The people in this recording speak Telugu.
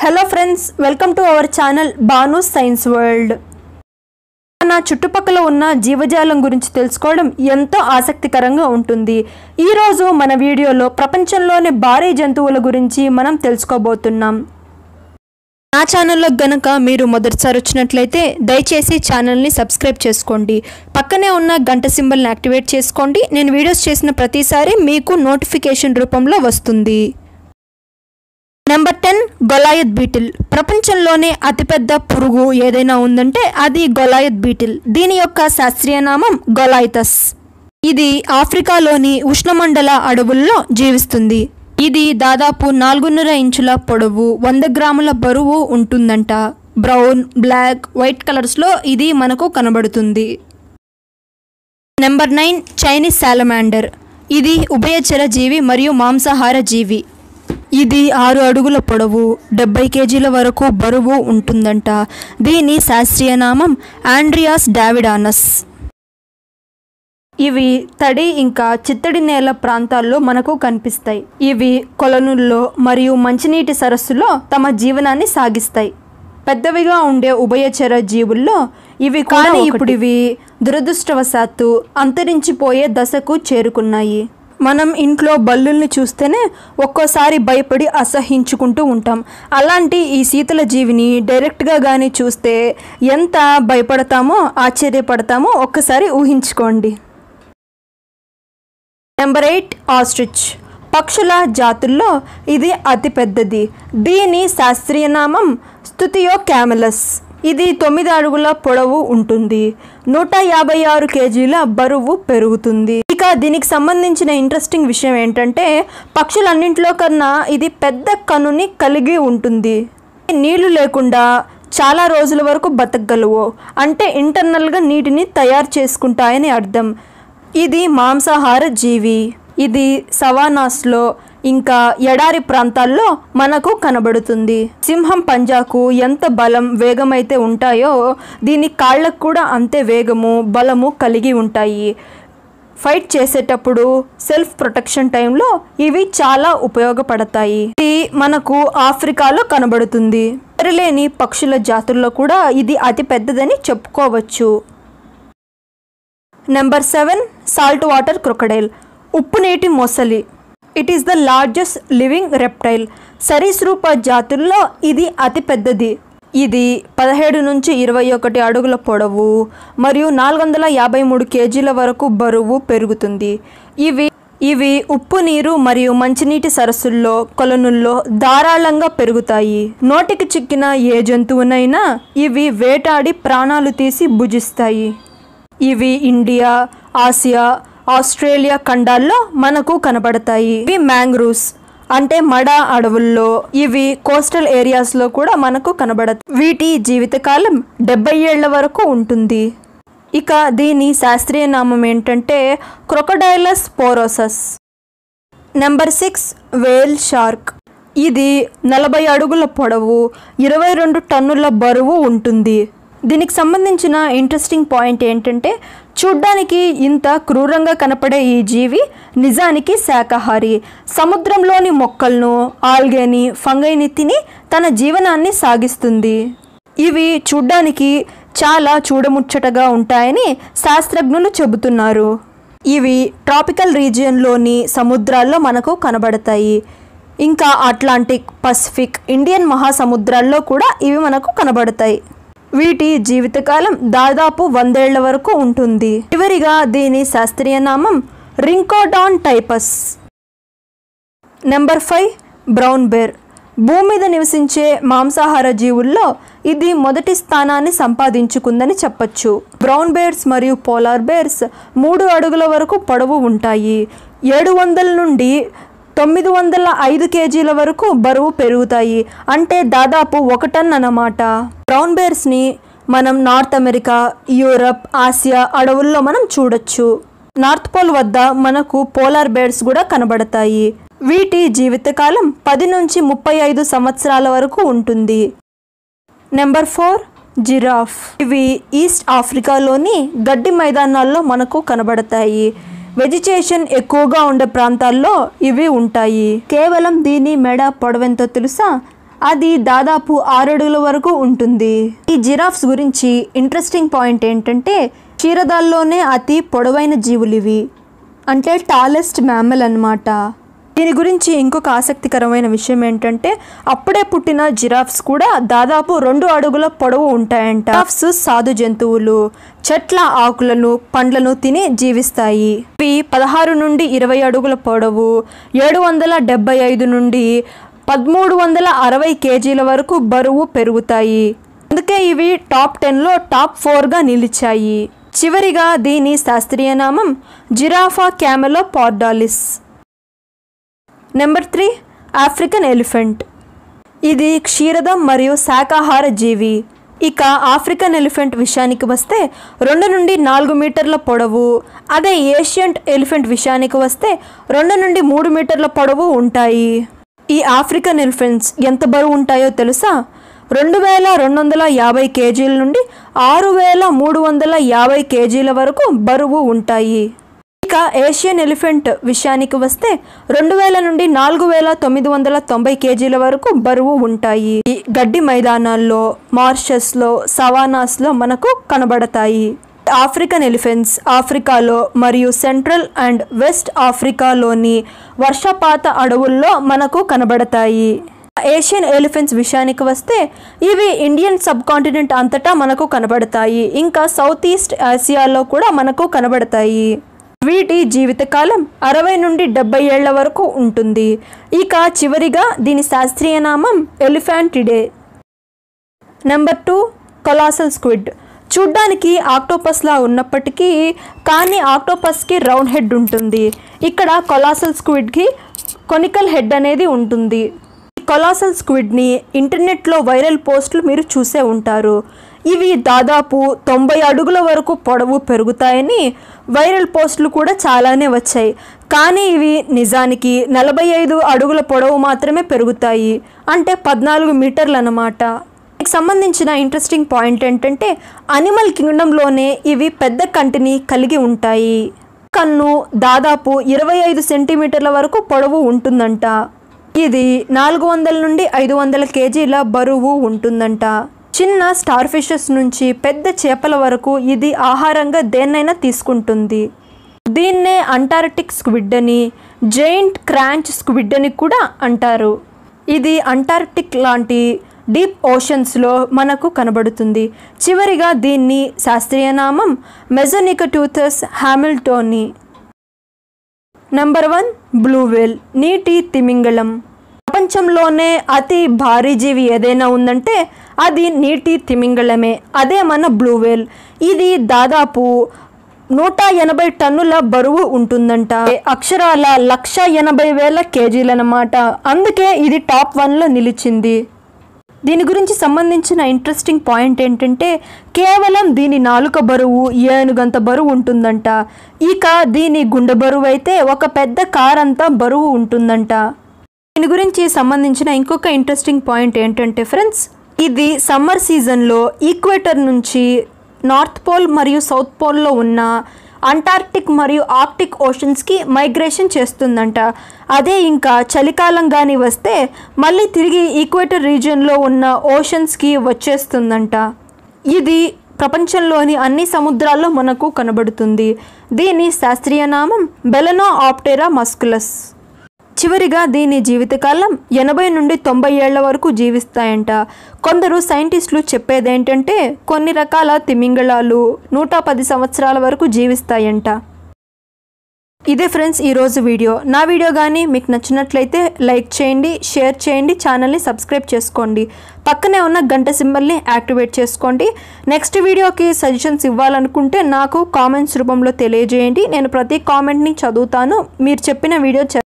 hello friends welcome to our channel Banu science world మన చుట్టుపక్కల ఉన్న జీవజాలం గురించి తెలుసుకోవడం ఎంతో ఆసక్తికరంగా ఉంటుంది ఈరోజు మన వీడియోలో ప్రపంచంలోని భారీ జంతువుల గురించి మనం తెలుసుకోబోతున్నాం నా ఛానల్లో గనక మీరు మొదటిసారి వచ్చినట్లయితే దయచేసి ఛానల్ని సబ్స్క్రైబ్ చేసుకోండి పక్కనే ఉన్న గంట సింబల్ని యాక్టివేట్ చేసుకోండి నేను వీడియోస్ చేసిన ప్రతిసారి మీకు నోటిఫికేషన్ రూపంలో వస్తుంది నెంబర్ టెన్ గొలాయత్ బీటిల్ ప్రపంచంలోనే అతిపెద్ద పురుగు ఏదైనా ఉందంటే అది గొలాయత్ బీటిల్ దీని యొక్క శాస్త్రీయ నామం గొలాయితస్ ఇది ఆఫ్రికాలోని ఉష్ణమండల అడవుల్లో జీవిస్తుంది ఇది దాదాపు నాలుగున్నర ఇంచుల పొడవు వంద గ్రాముల బరువు ఉంటుందంట బ్రౌన్ బ్లాక్ వైట్ కలర్స్లో ఇది మనకు కనబడుతుంది నెంబర్ నైన్ చైనీస్ సాలమాండర్ ఇది ఉభయచర జీవి మరియు మాంసాహార జీవి ఇది ఆరు అడుగుల పొడవు డెబ్బై కేజీల వరకు బరువు ఉంటుందంట దీని శాస్త్రీయ నామం ఆండ్రియాస్ డావిడానస్ ఇవి తడి ఇంకా చిత్తడి నేల ప్రాంతాల్లో మనకు కనిపిస్తాయి ఇవి కొలనుల్లో మరియు మంచినీటి సరస్సులో తమ జీవనాన్ని సాగిస్తాయి పెద్దవిగా ఉండే ఉభయచర జీవుల్లో ఇవి కానీ ఇప్పుడు ఇవి దురదృష్టవశాత్తు అంతరించిపోయే దశకు చేరుకున్నాయి మనం ఇంట్లో బల్లుల్ని చూస్తేనే ఒక్కోసారి భయపడి అసహించుకుంటూ ఉంటాం అలాంటి ఈ శీతల జీవిని డైరెక్ట్గా కానీ చూస్తే ఎంత భయపడతామో ఆశ్చర్యపడతామో ఒక్కసారి ఊహించుకోండి నెంబర్ ఎయిట్ ఆస్ట్రిచ్ పక్షుల జాతుల్లో ఇది అతి పెద్దది దీని శాస్త్రీయ నామం స్తుతియో క్యామెలస్ ఇది తొమ్మిది అడుగుల పొడవు ఉంటుంది నూట యాభై ఆరు కేజీల బరువు పెరుగుతుంది ఇక దీనికి సంబంధించిన ఇంట్రెస్టింగ్ విషయం ఏంటంటే పక్షులన్నింటిలో కన్నా ఇది పెద్ద కనుని కలిగి ఉంటుంది నీళ్లు లేకుండా చాలా రోజుల వరకు బతకగలవు అంటే ఇంటర్నల్గా నీటిని తయారు చేసుకుంటాయని అర్థం ఇది మాంసాహార జీవి ఇది సవానాస్లో ఇంకా ఎడారి ప్రాంతాల్లో మనకు కనబడుతుంది సింహం పంజాకు ఎంత బలం వేగమైతే ఉంటాయో దీని కాళ్ళకు కూడా అంతే వేగము బలము కలిగి ఉంటాయి ఫైట్ చేసేటప్పుడు సెల్ఫ్ ప్రొటెక్షన్ టైంలో ఇవి చాలా ఉపయోగపడతాయి ఇది మనకు ఆఫ్రికాలో కనబడుతుంది లేని పక్షుల జాతుల్లో కూడా ఇది అతి పెద్దదని చెప్పుకోవచ్చు number seven salt water crocodile ఉప్పు నీటి మొసలి it is the largest living reptile సరీసృప జాతుల్లో ఇది అతి పెద్దది ఇది పదిహేడు నుంచి ఇరవై ఒకటి అడుగుల పొడవు మరియు నాలుగు వందల యాభై మూడు కేజీల వరకు బరువు పెరుగుతుంది ఇవి ఇవి ఉప్పు నీరు మరియు మంచినీటి సరస్సుల్లో కొలనుల్లో ధారాళంగా పెరుగుతాయి నోటికి చిక్కిన ఏ జంతువునైనా ఇవి వేటాడి ప్రాణాలు తీసి భుజిస్తాయి ఇవి ఇండియా ఆసియా ఆస్ట్రేలియా ఖండాల్లో మనకు కనబడతాయి ఇవి మ్యాంగ్రూవ్స్ అంటే మడ అడవుల్లో ఇవి కోస్టల్ ఏరియాస్లో కూడా మనకు కనబడతాయి వీటి జీవితకాలం డెబ్బై ఏళ్ల వరకు ఉంటుంది ఇక దీని శాస్త్రీయ నామం ఏంటంటే Crocodylus porosus number six whale shark ఇది నలభై అడుగుల పొడవు ఇరవై రెండు టన్నుల బరువు ఉంటుంది దీనికి సంబంధించిన ఇంట్రెస్టింగ్ పాయింట్ ఏంటంటే చూడ్డానికి ఇంత క్రూరంగా కనపడే ఈ జీవి నిజానికి శాకాహారి సముద్రంలోని మొక్కలను ఆల్గేని ఫంగైని తిని తన జీవనాన్ని సాగిస్తుంది ఇవి చూడ్డానికి చాలా చూడముచ్చటగా ఉంటాయని శాస్త్రజ్ఞులు చెబుతున్నారు ఇవి ట్రాపికల్ రీజియన్లోని సముద్రాల్లో మనకు కనబడతాయి ఇంకా అట్లాంటిక్ పసిఫిక్ ఇండియన్ మహాసముద్రాల్లో కూడా ఇవి మనకు కనబడతాయి వీటి జీవితకాలం దాదాపు వందేళ్ల వరకు ఉంటుంది చివరిగా దీని శాస్త్రీయ నామం Rhincodon typus number five brown bear భూమి మీద నివసించే మాంసాహార జీవుల్లో ఇది మొదటి స్థానాన్ని సంపాదించుకుందని చెప్పచ్చు బ్రౌన్ బేర్స్ మరియు పోలార్ బేర్స్ మూడు అడుగుల వరకు పొడవు ఉంటాయి ఏడు వందల నుండి తొమ్మిది వందల ఐదు కేజీల వరకు బరువు పెరుగుతాయి అంటే దాదాపు ఒక టన్ అన్నమాట బ్రౌన్ బేర్స్ని మనం నార్త్ అమెరికా యూరప్ ఆసియా అడవుల్లో మనం చూడొచ్చు నార్త్ పోల్ వద్ద మనకు పోలార్ బేర్స్ కూడా కనబడతాయి వీటి జీవితకాలం పది నుంచి ముప్పై ఐదు సంవత్సరాల వరకు ఉంటుంది నెంబర్ ఫోర్ జిరాఫ్ ఇవి ఈస్ట్ ఆఫ్రికాలోని గడ్డి మైదానాల్లో మనకు కనబడతాయి వెజిటేషన్ ఎక్కువగా ఉండే ప్రాంతాల్లో ఇవి ఉంటాయి కేవలం దీని మెడ పొడవెంతో తెలుసా అది దాదాపు ఆరు అడుగుల వరకు ఉంటుంది ఈ జిరాఫ్స్ గురించి ఇంట్రెస్టింగ్ పాయింట్ ఏంటంటే క్షీరదాల్లోనే అతి పొడవైన జీవులు ఇవి అంటే టాలెస్ట్ మ్యామల్ అన్నమాట దీని గురించి ఇంకొక ఆసక్తికరమైన విషయం ఏంటంటే అప్పుడే పుట్టిన జిరాఫ్స్ కూడా దాదాపు రెండు అడుగుల పొడవు ఉంటాయంట జిరాఫ్స్ సాధు జంతువులు చెట్ల ఆకులను పండ్లను తిని జీవిస్తాయి ఇవి పదహారు నుండి ఇరవై అడుగుల పొడవు ఏడు వందల డెబ్బై ఐదు నుండి పదమూడు వందల అరవై కేజీల వరకు బరువు పెరుగుతాయి అందుకే ఇవి టాప్ టెన్లో టాప్ ఫోర్గా నిలిచాయి చివరిగా దీని శాస్త్రీయ నామం Giraffa camelopardalis number three African elephant ఇది క్షీరదం మరియు శాకాహార జీవి ఇక ఆఫ్రికన్ ఎలిఫెంట్ విషయానికి వస్తే రెండు నుండి నాలుగు మీటర్ల పొడవు అదే ఏషియంట్ ఎలిఫెంట్ విషయానికి వస్తే రెండు నుండి మూడు మీటర్ల పొడవు ఉంటాయి ఈ ఆఫ్రికన్ ఎలిఫెంట్స్ ఎంత బరువు ఉంటాయో తెలుసా రెండు వేల రెండు వందల యాభై కేజీల నుండి ఆరు వేల మూడు వందల యాభై కేజీల వరకు బరువు ఉంటాయి ఇక ఏషియన్ ఎలిఫెంట్ విషయానికి వస్తే రెండు వేల నుండి నాలుగు వేల తొమ్మిది వందల తొంభై కేజీల వరకు బరువు ఉంటాయి ఈ గడ్డి మైదానాల్లో మార్షస్లో సవానాస్లో మనకు కనబడతాయి ఆఫ్రికన్ ఎలిఫెంట్స్ ఆఫ్రికాలో మరియు సెంట్రల్ అండ్ వెస్ట్ ఆఫ్రికాలోని వర్షపాత అడవుల్లో మనకు కనబడతాయి ఏషియన్ ఎలిఫెంట్స్ విషయానికి వస్తే ఇవి ఇండియన్ సబ్ కాంటినెంట్ అంతటా మనకు కనబడతాయి ఇంకా సౌత్ ఈస్ట్ ఆసియాలో కూడా మనకు కనబడతాయి వీటి జీవితకాలం అరవై నుండి డెబ్బై ఏళ్ల వరకు ఉంటుంది ఇక చివరిగా దీని శాస్త్రీయ నామం Elephantidae number two colossal squid చూడ్డానికి ఆక్టోపస్లా ఉన్నప్పటికీ కానీ ఆక్టోపస్కి రౌండ్ హెడ్ ఉంటుంది ఇక్కడ కొలాసల్ స్క్విడ్కి కొనికల్ హెడ్ అనేది ఉంటుంది ఈ కొలాసల్ స్క్విడ్ని ఇంటర్నెట్లో వైరల్ పోస్టులు మీరు చూసే ఉంటారు ఇవి దాదాపు తొంభై అడుగుల వరకు పొడవు పెరుగుతాయని వైరల్ పోస్టులు కూడా చాలానే వచ్చాయి కానీ ఇవి నిజానికి నలభై ఐదు అడుగుల పొడవు మాత్రమే పెరుగుతాయి అంటే పద్నాలుగు మీటర్లు అన్నమాట దీనికి సంబంధించిన ఇంట్రెస్టింగ్ పాయింట్ ఏంటంటే అనిమల్ కింగ్డంలోనే ఇవి పెద్ద కంటిని కలిగి ఉంటాయి కన్ను దాదాపు ఇరవై ఐదు సెంటీమీటర్ల వరకు పొడవు ఉంటుందంట ఇది నాలుగు వందల నుండి ఐదు వందల కేజీల బరువు ఉంటుందంట చిన్న స్టార్ ఫిషెస్ నుంచి పెద్ద చేపల వరకు ఇది ఆహారంగా దేన్నైనా తీసుకుంటుంది దీన్నే అంటార్టిక్ స్క్విడ్ అని జైంట్ క్రాంచ్ స్క్విడ్ అని కూడా అంటారు ఇది అంటార్టిక్ లాంటి డీప్ ఓషన్స్లో మనకు కనబడుతుంది చివరిగా దీన్ని శాస్త్రీయ నామం Mesonychoteuthis hamiltoni number one blue whale నీటి తిమింగళం ప్రపంచంలోనే అతి భారీ జీవి ఏదైనా ఉందంటే అది నీటి తిమింగళమే అదే మన బ్లూ వేల్ ఇది దాదాపు నూట ఎనభై టన్నుల బరువు ఉంటుందంట అక్షరాల లక్ష ఎనభై వేల కేజీలన్నమాట అందుకే ఇది టాప్ వన్లో నిలిచింది దీని గురించి సంబంధించిన ఇంట్రెస్టింగ్ పాయింట్ ఏంటంటే కేవలం దీని నాలుక బరువు ఏనుగంత బరువు ఉంటుందంట ఇక దీని గుండె బరువు అయితే ఒక పెద్ద కార్ అంతా బరువు ఉంటుందంట దీని గురించి సంబంధించిన ఇంకొక ఇంట్రెస్టింగ్ పాయింట్ ఏంటంటే ఫ్రెండ్స్ ఇది సమ్మర్ సీజన్లో ఈక్వేటర్ నుంచి నార్త్ పోల్ మరియు సౌత్ పోల్లో ఉన్న అంటార్క్టిక్ మరియు ఆర్క్టిక్ ఓషన్స్కి మైగ్రేషన్ చేస్తుందంట అదే ఇంకా చలికాలం కానీ వస్తే మళ్ళీ తిరిగి ఈక్వేటర్ రీజియన్లో ఉన్న ఓషన్స్కి వచ్చేస్తుందంట ఇది ప్రపంచంలోని అన్ని సముద్రాల్లో మనకు కనబడుతుంది దీని శాస్త్రీయ నామం బెలనో ఆప్టెరా మస్కులస్ చివరిగా దీని జీవితకాలం ఎనభై నుండి తొంభై ఏళ్ల వరకు జీవిస్తాయంట కొందరు సైంటిస్టులు చెప్పేది ఏంటంటే కొన్ని రకాల తిమింగళాలు నూట పది సంవత్సరాల వరకు జీవిస్తాయంట ఇదే ఫ్రెండ్స్ ఈరోజు వీడియో నా వీడియో కానీ మీకు నచ్చినట్లయితే లైక్ చేయండి షేర్ చేయండి ఛానల్ని సబ్స్క్రైబ్ చేసుకోండి పక్కనే ఉన్న గంట సింబల్ని యాక్టివేట్ చేసుకోండి నెక్స్ట్ వీడియోకి సజెషన్స్ ఇవ్వాలనుకుంటే నాకు కామెంట్స్ రూపంలో తెలియజేయండి నేను ప్రతి కామెంట్ని చదువుతాను మీరు చెప్పిన వీడియో చ-